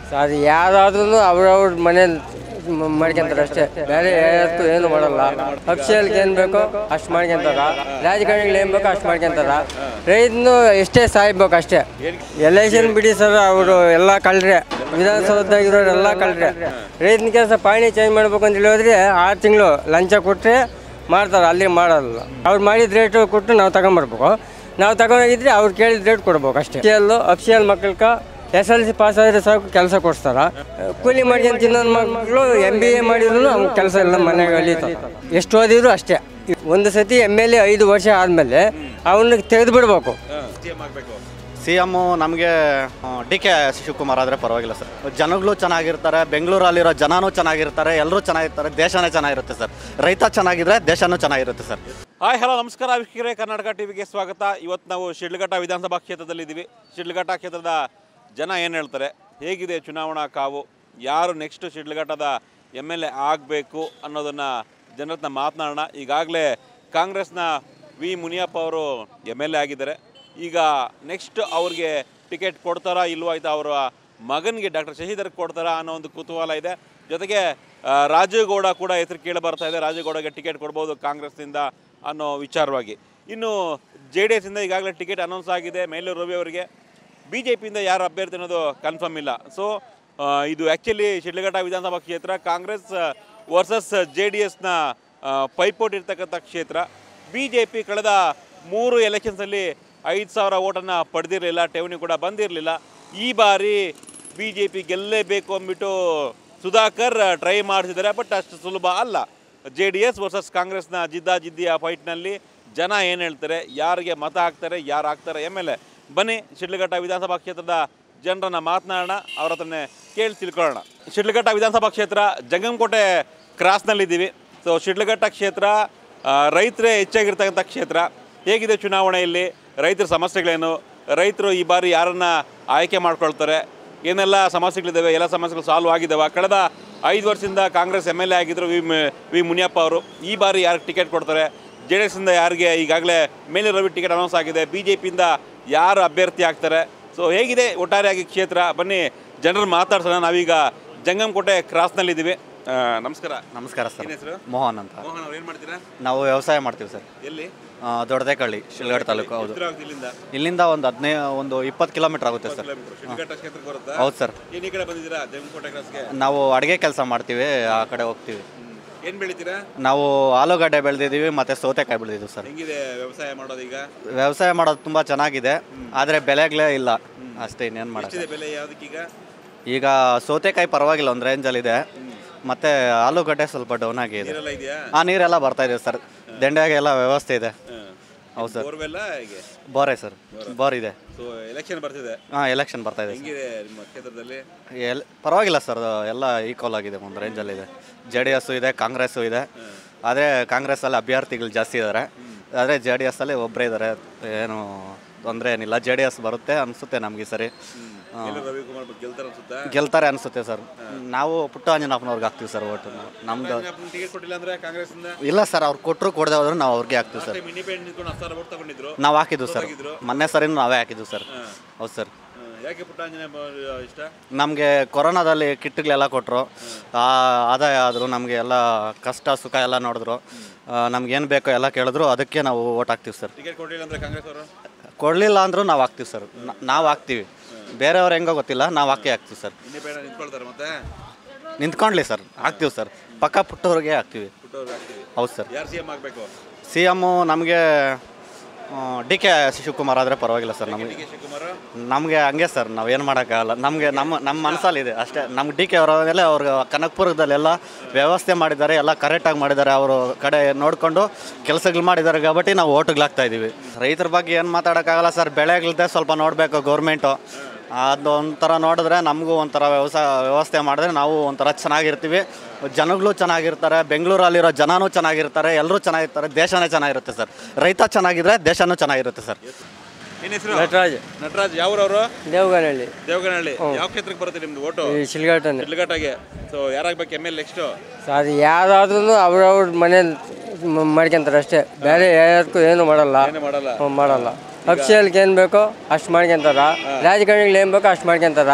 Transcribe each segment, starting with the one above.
ಅದು ಯಾರಾದ್ರೂ ಅವ್ರವ್ರ ಮನೇಲಿ ಮಾಡ್ಕೊಂತಾರೆ ಅಷ್ಟೇ ಬೇರೆ ಯಾರಕ್ಕೂ ಏನು ಮಾಡಲ್ಲ ಅಫಿಷಿಯಲ್ಗೆ ಏನು ಬೇಕೋ ಅಷ್ಟು ಮಾಡ್ಕೊಂತಾರ ರಾಜಕಾರಣಿಗಳು ಏನು ಬೇಕೋ ಅಷ್ಟು ಮಾಡ್ಕೊಂತಾರ ರೈತನು ಎಷ್ಟೇ ಸಾಯ್ಬೇಕು ಅಷ್ಟೇ ಎಲೆಕ್ಷನ್ ಬಿಡಿ ಸರ್ ಅವರು ಎಲ್ಲ ಕಳ್ರೆ ವಿಧಾನಸೌಧದಾಗಿರೋರು ಎಲ್ಲ ಕಳ್ರೆ ರೈತನ ಕೆಲಸ ಪಾಣಿ ಚೇಂಜ್ ಮಾಡ್ಬೇಕು ಅಂತ ಹೇಳಿದ್ರೆ ಆರು ತಿಂಗಳು ಲಂಚ ಕೊಟ್ಟರೆ ಮಾಡ್ತಾರೆ ಅಲ್ಲಿ ಮಾಡಲ್ಲ ಅವ್ರು ಮಾಡಿದ ರೇಟು ಕೊಟ್ಟು ನಾವು ತಗೊಂಬರ್ಬೇಕು ನಾವು ತಗೊಂಡೋಗಿದ್ರೆ ಅವ್ರು ಕೇಳಿದ ರೇಟ್ ಕೊಡ್ಬೇಕು ಅಷ್ಟೇ ಅಫಿಷಿಯಲ್ಲು ಅಫಿಷಿಯಲ್ ಮಕ್ಕಳ್ಕ ಎಸ್ ಎಲ್ ಸಿ ಪಾಸ್ ಆದರೆ ಸಾಕು ಕೆಲಸ ಕೊಡಿಸ್ತಾರ ಕೂಲಿ ಮಾಡ್ಕೊಂಡು ತಿನ್ನೋದು ಮಕ್ಕಳು ಎಮ್ ಬಿ ಎ ಮಾಡಿದ್ರು ಅವ್ನ ಕೆಲಸ ಎಲ್ಲ ಮನೆಗೆ ಅಲಿತಾರೆ ಎಷ್ಟು ಓದಿದ್ರು ಅಷ್ಟೇ ಒಂದು ಸತಿ ಎಮ್ ಎಲ್ ಎ ಐದು ವರ್ಷ ಆದಮೇಲೆ ಅವನಿಗೆ ತೆಗೆದು ಬಿಡ್ಬೇಕು ಸಿ ಎಮ್ಮು ನಮಗೆ ಡಿ ಕೆ ಶಿವಕುಮಾರ್ ಆದರೆ ಪರವಾಗಿಲ್ಲ ಸರ್ ಜನಗಳು ಚೆನ್ನಾಗಿರ್ತಾರೆ ಬೆಂಗಳೂರಲ್ಲಿರೋ ಜನನೂ ಚೆನ್ನಾಗಿರ್ತಾರೆ ಎಲ್ಲರೂ ಚೆನ್ನಾಗಿರ್ತಾರೆ ದೇಶನೇ ಚೆನ್ನಾಗಿರುತ್ತೆ ಸರ್ ರೈತ ಚೆನ್ನಾಗಿದ್ರೆ ದೇಶನೂ ಚೆನ್ನಾಗಿರುತ್ತೆ ಸರ್ ಹಾಯ್ ಹಲೋ ನಮಸ್ಕಾರ ವೀಕ್ಷಕರೇ ಕರ್ನಾಟಕ ಟಿವಿಗೆ ಸ್ವಾಗತ ಇವತ್ತು ನಾವು ಶಿಡ್ಲಘಟ್ಟ ವಿಧಾನಸಭಾ ಕ್ಷೇತ್ರದಲ್ಲಿ ಇದ್ದೀವಿ ಶಿಡ್ಲಘಟ್ಟ ಕ್ಷೇತ್ರದ ಜನ ಏನು ಹೇಳ್ತಾರೆ ಹೇಗಿದೆ ಚುನಾವಣಾ ಕಾವು ಯಾರು ನೆಕ್ಸ್ಟ್ ಶಿಡ್ಲಘಟ್ಟದ ಎಮ್ ಎಲ್ ಎ ಆಗಬೇಕು ಅನ್ನೋದನ್ನು ಜನರ ಹತ್ರ ಮಾತನಾಡೋಣ ಈಗಾಗಲೇ ಕಾಂಗ್ರೆಸ್ನ ವಿ ಮುನಿಯಪ್ಪ ಅವರು ಎಮ್ ಎಲ್ ಎ ಆಗಿದ್ದಾರೆ ಈಗ ನೆಕ್ಸ್ಟ್ ಅವ್ರಿಗೆ ಟಿಕೆಟ್ ಕೊಡ್ತಾರಾ ಇಲ್ವಾ ಆಯ್ತಾ ಅವರ ಮಗನಿಗೆ ಡಾಕ್ಟರ್ ಶಶಿಧರ್ ಕೊಡ್ತಾರಾ ಅನ್ನೋ ಒಂದು ಕುತೂಹಲ ಇದೆ ಜೊತೆಗೆ ಆ, ರಾಜೇಗೌಡ ಕೂಡ ಹೆಸರು ಕೇಳಿ ಬರ್ತಾ ಇದೆ ರಾಜೇಗೌಡಗೆ ಟಿಕೆಟ್ ಕೊಡ್ಬೋದು ಕಾಂಗ್ರೆಸ್ನಿಂದ ಅನ್ನೋ ವಿಚಾರವಾಗಿ ಇನ್ನು ಜೆ ಡಿ ಎಸ್ಸಿಂದ ಈಗಾಗಲೇ ಟಿಕೆಟ್ ಅನೌನ್ಸ್ ಆಗಿದೆ ಮೇಲೂರು ರವಿ ಅವರಿಗೆ ಬಿ ಜೆ ಪಿಯಿಂದ ಯಾರು ಅಭ್ಯರ್ಥಿ ಅನ್ನೋದು ಕನ್ಫರ್ಮ್ ಇಲ್ಲ ಸೊ ಇದು ಆ್ಯಕ್ಚುಲಿ ಶಿಡ್ಲಘಟ್ಟ ವಿಧಾನಸಭಾ ಕ್ಷೇತ್ರ ಕಾಂಗ್ರೆಸ್ ವರ್ಸಸ್ ಜೆ ಡಿ ಎಸ್ನ ಪೈಪೋಟಿ ಇರ್ತಕ್ಕಂಥ ಕ್ಷೇತ್ರ ಬಿ ಜೆ ಪಿ ಕಳೆದ ಮೂರು ಎಲೆಕ್ಷನ್ಸಲ್ಲಿ ಐದು ಸಾವಿರ ಓಟನ್ನು ಪಡೆದಿರಲಿಲ್ಲ ಠೇವಣಿ ಕೂಡ ಬಂದಿರಲಿಲ್ಲ ಈ ಬಾರಿ ಬಿ ಜೆ ಪಿ ಗೆಲ್ಲೇಬೇಕು ಅಂದ್ಬಿಟ್ಟು ಸುಧಾಕರ್ ಟ್ರೈ ಮಾಡಿಸಿದ್ದಾರೆ ಬಟ್ ಅಷ್ಟು ಸುಲಭ ಅಲ್ಲ ಜೆ ಡಿ ಎಸ್ ವರ್ಸಸ್ ಕಾಂಗ್ರೆಸ್ನ ಜಿದ್ದಾಜಿದ್ದಿಯ ಫೈಟ್ನಲ್ಲಿ ಜನ ಏನು ಹೇಳ್ತಾರೆ ಯಾರಿಗೆ ಮತ ಹಾಕ್ತಾರೆ ಯಾರು ಹಾಕ್ತಾರೆ ಎಮ್ ಎಲ್ ಎ ಬನ್ನಿ ಶಿಡ್ಲಘಟ್ಟ ವಿಧಾನಸಭಾ ಕ್ಷೇತ್ರದ ಜನರನ್ನ ಮಾತನಾಡೋಣ ಅವ್ರ ಹತ್ರನೇ ಕೇಳಿ ತಿಳ್ಕೊಳ್ಳೋಣ ಶಿಡ್ಲಘಟ್ಟ ವಿಧಾನಸಭಾ ಕ್ಷೇತ್ರ ಜಂಗಮಕೋಟೆ ಕ್ರಾಸ್ನಲ್ಲಿದ್ದೀವಿ ಸೊ ಶಿಡ್ಲಘಟ್ಟ ಕ್ಷೇತ್ರ ಆ, ರೈತರೇ ಹೆಚ್ಚಾಗಿರ್ತಕ್ಕಂಥ ಕ್ಷೇತ್ರ ಹೇಗಿದೆ ಚುನಾವಣೆಯಲ್ಲಿ ರೈತರ ಸಮಸ್ಯೆಗಳೇನು ರೈತರು ಈ ಬಾರಿ ಯಾರನ್ನ ಆಯ್ಕೆ ಮಾಡ್ಕೊಳ್ತಾರೆ ಏನೆಲ್ಲ ಸಮಸ್ಯೆಗಳಿದ್ದಾವೆ ಎಲ್ಲ ಸಮಸ್ಯೆಗಳು ಸಾಲ್ವ್ ಆಗಿದ್ದಾವೆ ಕಳೆದ ಐದು ವರ್ಷದಿಂದ ಕಾಂಗ್ರೆಸ್ ಎಮ್ ಎಲ್ ಎ ಆಗಿದ್ದರು ವಿ ಮ- ವಿ ಮುನಿಯಪ್ಪ ಅವರು ಈ ಬಾರಿ ಯಾರಿಗೆ ಟಿಕೆಟ್ ಕೊಡ್ತಾರೆ ಜೆ ಡಿ ಎಸ್ಸಿಂದ ಯಾರಿಗೆ ಈಗಾಗಲೇ ಮೇಲೆ ರವಿ ಟಿಕೆಟ್ ಅನೌನ್ಸ್ ಆಗಿದೆ ಬಿ ಜೆ ಪಿಯಿಂದ ಯಾರು ಅಭ್ಯರ್ಥಿ ಆಗ್ತಾರೆ ಸೊ ಹೇಗಿದೆ ಒಟ್ಟಾರೆಯಾಗಿ ಕ್ಷೇತ್ರ ಬನ್ನಿ ಜನರು ಮಾತಾಡ್ಸೋಣ ನಾವೀಗ ಜಂಗಮಕೋಟೆ ಕ್ರಾಸ್ನಲ್ಲಿದ್ದೀವಿ ಆ, ನಮಸ್ಕಾರ ನಮಸ್ಕಾರ ಸರ್ ಏನ್ ಹೆಸರು ಮೋಹನ್ ಅಂತ ಮೋಹನ್ ಅವ್ರು ಏನು ಮಾಡ್ತೀರಾ ನಾವು ವ್ಯವಸಾಯ ಮಾಡ್ತೀವಿ ಸರ್ ಎಲ್ಲಿ ಆ, ದೊಡ್ಡದೇಕಳ್ಳಿ ಶಿಲ್ಘಟ್ಟ ತಾಲೂಕು ಹೌದು ಎದುರು ಆಗುತ್ತೆ ಇಲ್ಲಿಂದ ಇಲ್ಲಿಂದ ಒಂದು ಹದಿನೈದು ಒಂದು ಇಪ್ಪತ್ತು ಕಿಲೋಮೀಟರ್ ಆಗುತ್ತೆ ಸರ್ ಕಿಲೋಮೀಟರ್ ಶಿಡ್ಲಘಟ್ಟ ಕ್ಷೇತ್ರಕ್ಕೆ ಬರುತ್ತಾ ಹೌದು ಸರ್ ಏನ್ ಈ ಕಡೆ ಬಂದಿದ್ದೀರಾ ಜಂಗಮಕೋಟೆ ಕ್ರಾಸ್ಗೆ ನಾವು ಅಡುಗೆ ಕೆಲಸ ಮಾಡ್ತೀವಿ ಆ ಕಡೆ ಹೋಗ್ತೀವಿ ಏನ್ ಬೆಳಿತೀರಾ ನಾವು ಆಲೂಗಡ್ಡೆ ಬೆಳೆದಿದ್ದೀವಿ ಮತ್ತು ಸೌತೆಕಾಯಿ ಬೆಳೆದಿದ್ದೀವಿ ಸರ್ ಹೆಂಗಿದೆ ವ್ಯವಸಾಯ ಮಾಡೋದು ಈಗ ವ್ಯವಸಾಯ ಮಾಡೋದು ತುಂಬ ಚೆನ್ನಾಗಿದೆ ಆದರೆ ಬೆಲೆಗಳೇ ಇಲ್ಲ ಅಷ್ಟೇ ಇನ್ನೇನು ಮಾಡೋದು ಎಷ್ಟಿದೆ ಬೆಲೆ ಯಾವ್ದಕ್ಕೀಗ ಈಗ ಸೌತೆಕಾಯಿ ಪರವಾಗಿಲ್ಲ ಒಂದು ರೇಂಜಲ್ಲಿದೆ ಮತ್ತು ಆಲೂಗಡ್ಡೆ ಸ್ವಲ್ಪ ಡೌನ್ ಆಗಿದೆ ನೀರೆಲ್ಲ ಇದೆಯಾ ಆ ನೀರೆಲ್ಲ ಬರ್ತಾ ಇದೆ ಸರ್ ದಂಡೆಗೆ ಎಲ್ಲ ವ್ಯವಸ್ಥೆ ಇದೆ ಹೌದು ಸರ್ ಬೋರ್ವೆಲ್ಲ ಹೇಗೆ ಬೋರೆ ಸರ್ ಬೋರ್ ಇದೆ ಸೊ ಎಲೆಕ್ಷನ್ ಬರ್ತಿದೆ ಹಾಂ ಎಲೆಕ್ಷನ್ ಬರ್ತಾ ಇದೆ ಹೆಂಗಿದೆ ನಿಮ್ಮ ಕ್ಷೇತ್ರದಲ್ಲಿ ಎಲ್ ಪರವಾಗಿಲ್ಲ ಸರ್ ಎಲ್ಲ ಈಕ್ವಲ್ ಆಗಿದೆ ಒಂದು ರೇಂಜಲ್ಲಿದೆ ಜೆ ಡಿ ಎಸ್ಸು ಇದೆ ಕಾಂಗ್ರೆಸ್ಸು ಇದೆ ಆದರೆ ಕಾಂಗ್ರೆಸ್ಸಲ್ಲಿ ಅಭ್ಯರ್ಥಿಗಳು ಜಾಸ್ತಿ ಇದ್ದಾರೆ ಆದರೆ ಜೆ ಡಿ ಎಸ್ಸಲ್ಲಿ ಒಬ್ಬರೇ ಇದ್ದಾರೆ ಏನು ತೊಂದರೆ ಏನಿಲ್ಲ ಜೆ ಡಿ ಎಸ್ ಬರುತ್ತೆ ಅನಿಸುತ್ತೆ ನಮಗೆ ಸರಿ ಹಾ. ಎಲ್ಲ ರವಿಕುಮಾರ್ ಬಗ್ಗೆ ಗೆಲ್ತಾರ ಅನ್ಸುತ್ತಾ ಗೆಲ್ತಾರೆ ಅನಿಸುತ್ತೆ ಸರ್ ನಾವು ಪುಟ್ಟ ಅಂಜನಪ್ಪನವ್ರಿಗೆ ಹಾಕ್ತೀವಿ ಸರ್ ಓಟು ನಮ್ದು ಟಿಕೆಟ್ ಕೊಟ್ಟಿಲ್ಲ ಅಂದ್ರೆ ಕಾಂಗ್ರೆಸ್ ಇಂದ ಇಲ್ಲ ಸರ್ ಅವ್ರು ಕೊಟ್ಟರು ಕೊಡದೆ ಹೋದ್ರು ನಾವು ಅವ್ರಿಗೆ ಹಾಕ್ತೀವಿ ಸರ್ ಇಂಡಿಪೆಂಡೆಂಟ್ ನಿಂತ್ಕೊಂಡು ಹತ್ತು ಸಾವಿರ ಓಟ್ ತಗೊಂಡಿದ್ರು ನಾವು ಹಾಕಿದ್ವು ಸರ್ ಮೊನ್ನೆ ಸರಿನೂ ನಾವೇ ಹಾಕಿದ್ವು ಸರ್ ಹೌದು ಸರ್ ಹ್ಮ್. ಯಾಕೆ ಪುಟ್ಟಾಂಜನೇಯ ಬ- ಇಷ್ಟ ನಮಗೆ ಕೊರೋನಾದಲ್ಲಿ ಕಿಟ್ಗಳೆಲ್ಲ ಕೊಟ್ಟರು ಆದಾಯ ಆದರು ನಮಗೆ ಎಲ್ಲ ಕಷ್ಟ ಸುಖ ಎಲ್ಲ ನೋಡಿದ್ರು ನಮ್ಗೇನು ಬೇಕೋ ಎಲ್ಲ ಕೇಳಿದ್ರು ಅದಕ್ಕೆ ನಾವು ಓಟ್ ಹಾಕ್ತೀವಿ ಸರ್ ಟಿಕೆಟ್ ಕೊಟ್ಟಿಲ್ಲ ಅಂದ್ರೆ ಕಾಂಗ್ರೆಸ್ ಅವರು ಕೊಡಲಿಲ್ಲ ಅಂದರೂ ನಾವು ಹಾಕ್ತೀವಿ ಸರ್ ನಾವು ಹಾಕ್ತೀವಿ ಬೇರೆಯವ್ರು ಹೆಂಗೋ ಗೊತ್ತಿಲ್ಲ ನಾವು ಹಾಕಿ ಹಾಕ್ತೀವಿ ಸರ್ ಇಂಡಿಪೆಂಡೆಂಟ್ ನಿಂತ್ಕೊಳ್ತಾರೆ ಮತ್ತೆ ನಿಂತ್ಕೊಂಡ್ಲಿ ಸರ್ ಹಾಕ್ತೀವಿ ಸರ್ ಪಕ್ಕ ಪುಟ್ಟವ್ರಿಗೆ ಹಾಕ್ತೀವಿ ಪುಟ್ಟವ್ರು ಹಾಕ್ತೀವಿ ಹೌದು ಸರ್ ಯಾರು ಸಿ ಎಂ ಆಗಬೇಕು ಸಿ ಎಮ್ಮು ನಮಗೆ ಡಿ ಕೆ ಶಿವಕುಮಾರ್ ಆದರೆ ಪರವಾಗಿಲ್ಲ ಸರ್ ನಮಗೆ ಡಿ ಕೆ ಶಿವಕುಮಾರ್ ನಮಗೆ ಹಂಗೆ ಸರ್ ನಾವೇನು ಮಾಡೋಕ್ಕಾಗಲ್ಲ ನಮಗೆ ನಮ್ಮ ನಮ್ಮ ಮನಸ್ಸಲ್ಲಿದೆ ಅಷ್ಟೇ ನಮ್ಗೆ ಡಿ ಕೆ ಅವರ ಮೇಲೆ ಅವ್ರು ಕನಕಪುರದಲ್ಲೆಲ್ಲ ವ್ಯವಸ್ಥೆ ಮಾಡಿದ್ದಾರೆ ಎಲ್ಲ ಕರೆಕ್ಟಾಗಿ ಮಾಡಿದ್ದಾರೆ ಅವರು ಕಡೆ ನೋಡಿಕೊಂಡು ಕೆಲಸಗಳು ಮಾಡಿದ್ದಾರೆ కాబట్టి ನಾವು ಓಟ್ಗಳಾಗ್ತಾ ಇದ್ದೀವಿ ರೈತರ ಬಗ್ಗೆ ಏನು ಮಾತಾಡೋಕ್ಕಾಗಲ್ಲ ಸರ್ ಬೆಳೆಗಳದ್ದೇ ಸ್ವಲ್ಪ ನೋಡಬೇಕು ಗೌರ್ಮೆಂಟು ಅದು ಒಂಥರ ನೋಡಿದ್ರೆ ನಮಗೂ ಒಂಥರ ವ್ಯವಸಾಯ ವ್ಯವಸ್ಥೆ ಮಾಡಿದ್ರೆ ನಾವು ಒಂಥರ ಚೆನ್ನಾಗಿರ್ತೀವಿ ಜನಗಳು ಚೆನ್ನಾಗಿರ್ತಾರೆ ಬೆಂಗಳೂರಲ್ಲಿರೋ ಜನನೂ ಚೆನ್ನಾಗಿರ್ತಾರೆ ಎಲ್ಲರೂ ಚೆನ್ನಾಗಿರ್ತಾರೆ ದೇಶನೇ ಚೆನ್ನಾಗಿರುತ್ತೆ ಸರ್ ರೈತ ಚೆನ್ನಾಗಿದ್ರೆ ದೇಶನೂ ಚೆನ್ನಾಗಿರುತ್ತೆ ಸರ್ ಏನ್ ಹೆಸರು ನಟರಾಜ್ ನಟರಾಜ್ ಯಾವ್ರವರು ದೇವಗನಹಳ್ಳಿ ದೇವಗನಹಳ್ಳಿ ಯಾವ ಕ್ಷೇತ್ರಕ್ಕೆ ಬರುತ್ತೆ ನಿಮ್ದು ಓಟು ಈ ಶಿಲ್ಘಟ್ಟನೆ ಶಿಡ್ಲಘಟ್ಟಾಗೆ ಸೊ ಯಾರಾಗ್ಬೇಕು ಎಮ್ ಎಲ್ ನೆಕ್ಸ್ಟು ಅದು ಯಾರಾದ್ರೂ ಅವ್ರವ್ರ ಮನೇಲಿ ಮಾಡ್ಕೊಂತಾರೆ ಅಷ್ಟೇ ಬೇರೆ ಯಾರಕ್ಕೂ ಏನು ಮಾಡಲ್ಲ ಏನು ಮಾಡಲ್ಲ ಹ್ಮ್, ಮಾಡಲ್ಲ ಅಫಿಷಿಯಲ್ಗೆ ಏನು ಬೇಕೋ ಅಷ್ಟು ಮಾಡ್ಕೊಂತಾರ ರಾಜಕಾರಣಿಗಳು ಏನು ಬೇಕೋ ಅಷ್ಟು ಮಾಡ್ಕೊಂತಾರ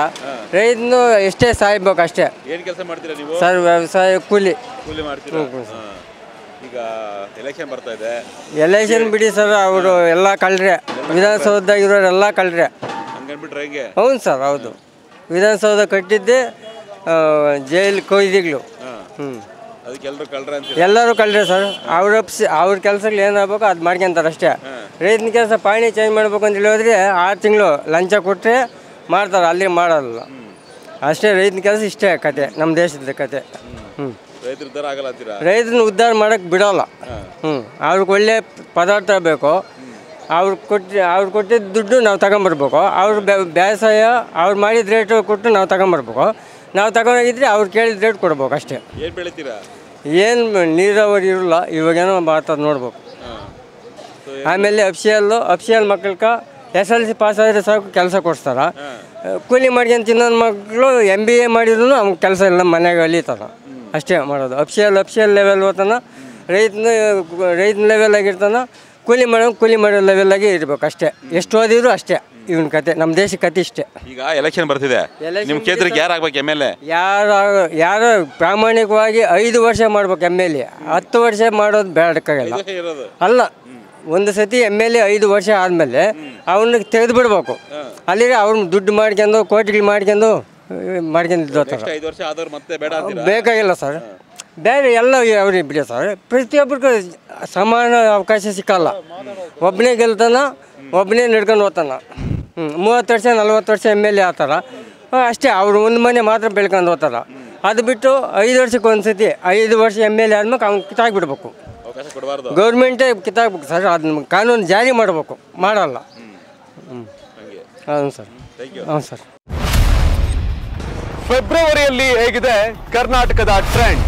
ರೈತನು ಎಷ್ಟೇ ಸಾಯ್ಬೇಕು ಅಷ್ಟೇ ಏನು ಕೆಲಸ ಮಾಡ್ತೀರಾ ನೀವು ಸರ್ ವ್ಯವಸಾಯ ಕೂಲಿ ಕೂಲಿ ಮಾಡ್ತೀರಾ ಹಾ. ಈಗ ಎಲೆಕ್ಷನ್ ಬರ್ತಾ ಇದೆ ಎಲೆಕ್ಷನ್ ಬಿಡಿ ಸರ್ ಅವರು ಎಲ್ಲ ಕಳ್ರೆ ವಿಧಾನಸೌಧದಾಗಿರೋರು ಎಲ್ಲ ಕಳ್ರೆ ಹಂಗನ್ಬಿಟ್ರೆ ಹೇಗೆ ಹೌದು ಸರ್ ಹೌದು ವಿಧಾನಸೌಧ ಕಟ್ಟಿದ್ದೆ ಜೈಲ್ ಕೊಯ್ದಿಗಳು ಹಾಂ ಹ್ಞೂ ಅದಕ್ಕೆ ಎಲ್ಲರೂ ಕಳ್ರ ಅಂತೀರ ಎಲ್ಲರೂ ಕಳ್ರೆ ಸರ್ ಅವ್ರ ಅಪ್ಸಿ ಅವ್ರ ಕೆಲಸಗಳು ಏನಾಗಬೇಕು ಅದು ಮಾಡ್ಕೊಂತಾರೆ ಅಷ್ಟೇ ರೈತನ ಕೆಲಸ ಪಾಣಿ ಚೇಂಜ್ ಮಾಡ್ಬೇಕು ಅಂತ ಹೇಳಿದ್ರೆ ಆರು ತಿಂಗಳು ಲಂಚ ಕೊಟ್ಟರೆ ಮಾಡ್ತಾರೆ ಅಲ್ಲಿ ಮಾಡೋಲ್ಲ ಅಷ್ಟೇ ರೈತನ ಕೆಲಸ ಇಷ್ಟೇ ಕತೆ ನಮ್ಮ ದೇಶದ ಕತೆ ಹ್ಞೂ ರೈತರ ಥರ ಆಗಲ್ಲ ಅಂತೀರಾ ರೈತನ ಉದ್ಧಾರ ಮಾಡೋಕ್ಕೆ ಬಿಡೋಲ್ಲ ಹ್ಞೂ ಅವ್ರಿಗೆ ಒಳ್ಳೆ ಪದಾರ್ಥ ಬೇಕು ಅವ್ರು ಕೊಟ್ಟು ಅವ್ರು ಕೊಟ್ಟಿದ್ದ ದುಡ್ಡು ನಾವು ತಗೊಂಬರ್ಬೇಕು ಅವ್ರ ಬೇಸಾಯ ಅವ್ರು ಮಾಡಿದ ರೇಟ್ ಕೊಟ್ಟು ನಾವು ತಗೊಂಬರ್ಬೇಕು ನಾವು ತಗೊಂಡೋಗಿದ್ರೆ ಅವ್ರು ಕೇಳಿದ ರೇಟ್ ಕೊಡ್ಬೇಕು ಅಷ್ಟೇ ಏನು ಬೆಳಿತೀರಾ ಏನು ನೀರಾವರಿ ಇರಲ್ಲ ಇವಾಗೇನೋ ಮಾತಾಡ್ ನೋಡ್ಬೇಕು ಹಾಂ ಸೊ ಆಮೇಲೆ ಅಫ್ಸಿಯಲ್ಲು ಅಫ್ಸಿಯಲ್ ಮಕ್ಕಳ್ಕ ಎಸ್ ಎಲ್ ಸಿ ಪಾಸ್ ಆದರೆ ಸಾಕು ಕೆಲಸ ಕೊಡ್ತಾರ ಕೂಲಿ ಮಾಡ್ಕೊಂಡು ತಿನ್ನೋದು ಮಕ್ಕಳು ಎಮ್ ಬಿ ಎ ಮಾಡಿದ್ರು ಅವ್ನ ಕೆಲಸ ಇಲ್ಲ ಮನೆಗೆ ಅಲಿತಾರ ಅಷ್ಟೇ ಮಾಡೋದು ಅಫ್ಸಿಯಲ್ ಅಫ್ಸಿಯಲ್ ಲೆವೆಲ್ ಹೋತಾನ ರೈತನ ರೈತನ ಲೆವೆಲ್ ಆಗಿರ್ತಾನ ಕೂಲಿ ಮಾಡೋ ಕೂಲಿ ಮಾಡೋ ಲೆವೆಲ್ಲಾಗೆ ಇರ್ಬೇಕು ಅಷ್ಟೇ ಎಷ್ಟು ಓದಿದ್ರು ಅಷ್ಟೇ ಇವನ ಕತೆ ನಮ್ಮ ದೇಶದ ಕತೆ ಇಷ್ಟೇ ಈಗ ಎಲೆಕ್ಷನ್ ಬರ್ತಿದೆ Election ನಿಮ್ಮ ಕ್ಷೇತ್ರಕ್ಕೆ ಯಾರು ಆಗ್ಬೇಕು ಎಮ್ ಎಲ್ ಎ ಯಾರು ಯಾರು ಪ್ರಾಮಾಣಿಕವಾಗಿ ಐದು ವರ್ಷ ಮಾಡ್ಬೇಕು ಎಮ್ ಎಲ್ ಎ ಹತ್ತು ವರ್ಷ ಮಾಡೋದು ಬೇಡಕ್ಕಾಗಲ್ಲ ಇರೋದು ಅಲ್ಲ ಒಂದು ಸತಿ ಎಮ್ ಎಲ್ ಎ ಐದು ವರ್ಷ ಆದಮೇಲೆ ಅವನಿಗೆ ತೆಗೆದು ಬಿಡ್ಬೇಕು ಅಲ್ಲಿಗೆ ಅವ್ರನ್ನ ದುಡ್ಡು ಮಾಡ್ಕೊಂಡು ಕೋಟಿಗಳು ಮಾಡ್ಕೊಂಡು ಮಾಡ್ಕೊಂಡಿದ್ದು ನೆಕ್ಸ್ಟ್ ಐದು ವರ್ಷ ಆದವ್ರು ಮತ್ತೆ ಬೇಡ ಅಂತೀರಾ ಬೇಕಾಗಿಲ್ಲ ಸರ್ ಬೇರೆ ಎಲ್ಲ ಅವ್ರಿಗೆ ಬಿಡಿ ಸರ್ ಪ್ರತಿಯೊಬ್ಬರಿಗೂ ಸಮಾನ ಅವಕಾಶ ಸಿಕ್ಕಲ್ಲ ಒಬ್ಬನೇ ಗೆಲ್ತಾನ ಒಬ್ಬನೇ ನಡ್ಕೊಂಡು ಹೋಗ್ತಾನ ಹ್ಞೂ ಮೂವತ್ತು ವರ್ಷ ನಲ್ವತ್ತು ವರ್ಷ ಎಮ್ ಎಲ್ ಎ ಆತಾರ ಆ, ಅಷ್ಟೇ ಅವ್ರು ಒಂದು ಮನೆ ಮಾತ್ರ ಬೆಳ್ಕೊಂಡು ಹೋಗ್ತಾರ ಅದು ಬಿಟ್ಟು ಐದು ವರ್ಷಕ್ಕೆ ಒಂದು ಸತಿ ಐದು ವರ್ಷ ಎಮ್ ಎಲ್ ಎ ಆದ್ಮೇಲೆ ಅವ್ನು ಕಿತ್ತಾಕ್ಬಿಡ್ಬೇಕು ಅವಕಾಶ ಕೊಡಬಾರ್ದು ಗೌರ್ಮೆಂಟೇ ಕಿತ್ತಾಕ್ಬೇಕು ಸರ್ ಅದನ್ನ ಕಾನೂನು ಜಾರಿ ಮಾಡಬೇಕು ಮಾಡಲ್ಲ ಹ್ಞೂ ಹಂಗೆ ಹೌದು ಸರ್ ಥ್ಯಾಂಕ್ ಯು ಹ್ಞೂ ಸರ್ ಫೆಬ್ರವರಿಯಲ್ಲಿ ಹೇಗಿದೆ ಕರ್ನಾಟಕದ ಟ್ರೆಂಡ್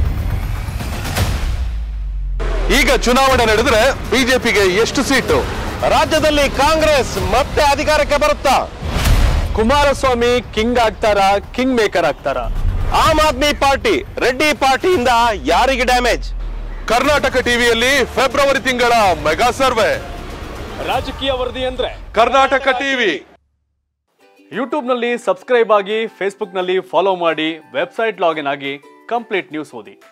ಈಗ ಚುನಾವಣೆ ನಡೆದ್ರೆ ಬಿಜೆಪಿಗೆ ಎಷ್ಟು ಸೀಟು ರಾಜ್ಯದಲ್ಲಿ ಕಾಂಗ್ರೆಸ್ ಮತ್ತೆ ಅಧಿಕಾರಕ್ಕೆ ಬರುತ್ತಾ ಕುಮಾರಸ್ವಾಮಿ ಕಿಂಗ್ ಆಗ್ತಾರ ಕಿಂಗ್ ಮೇಕರ್ ಆಗ್ತಾರ ಆಮ್ ಆದ್ಮಿ ಪಾರ್ಟಿ ರೆಡ್ಡಿ ಪಾರ್ಟಿಯಿಂದ ಯಾರಿಗೆ ಡ್ಯಾಮೇಜ್ ಕರ್ನಾಟಕ ಟಿವಿಯಲ್ಲಿ ಫೆಬ್ರವರಿ ತಿಂಗಳ ಮೆಗಾ ಸರ್ವೆ ರಾಜಕೀಯ ವರದಿ ಅಂದ್ರೆ ಕರ್ನಾಟಕ ಟಿವಿ ಯೂಟ್ಯೂಬ್ನಲ್ಲಿ ಸಬ್ಸ್ಕ್ರೈಬ್ ಆಗಿ ಫೇಸ್ಬುಕ್ನಲ್ಲಿ ಫಾಲೋ ಮಾಡಿ ವೆಬ್ಸೈಟ್ ಲಾಗಿನ್ ಆಗಿ ಕಂಪ್ಲೀಟ್ ನ್ಯೂಸ್ ಓದಿ